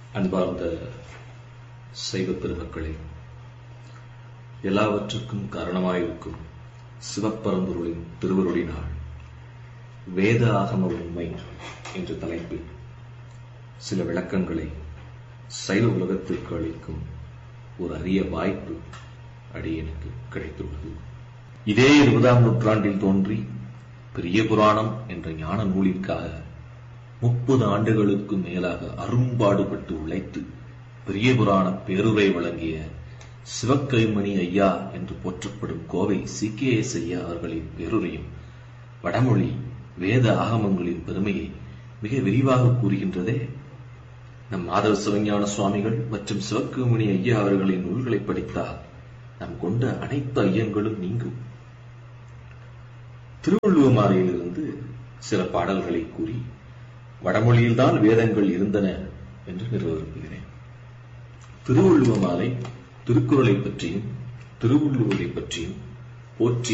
அன்பார்ந்த சைவ பெருமக்களே எல்லாவற்றுக்கும் காரணமாயிருக்கும் சிவப்பரம்பொருளின் திருவருளினால் வேத ஆகம உண்மை என்ற தலைப்பில் சில விளக்கங்களை சைவ உலகத்திற்கு அளிக்கும் ஒரு அரிய வாய்ப்பு அடியனுக்கு கிடைத்துள்ளது இதே இருபதாம் நூற்றாண்டில் தோன்றி பெரிய புராணம் என்ற ஞான நூலிற்காக முப்பது ஆண்டுகளுக்கு மேலாக அரும்பாடுபட்டு உழைத்து பெரிய புராண பேருரை வழங்கிய சிவக்கைமணி ஐயா என்று போற்றப்படும் கோவை சி கே எஸ் ஐயா அவர்களின் பேருரையும் வடமொழி வேத ஆகமங்களின் பெருமையை மிக விரிவாக கூறுகின்றதே நம் மாதவ சிவஞான சுவாமிகள் மற்றும் சிவக்குமணி ஐயா அவர்களின் நூல்களை படித்தால் நாம் கொண்ட அனைத்து ஐயங்களும் நீங்கும் திருவள்ளுவமாறையிலிருந்து சில பாடல்களை கூறி வடமொழியில்தான் வேதங்கள் இருந்தன என்று நிறுவ விரும்புகிறேன் திருவள்ளுவ மாலை திருக்குறளை பற்றியும் திருவள்ளுவரை பற்றியும் போற்றி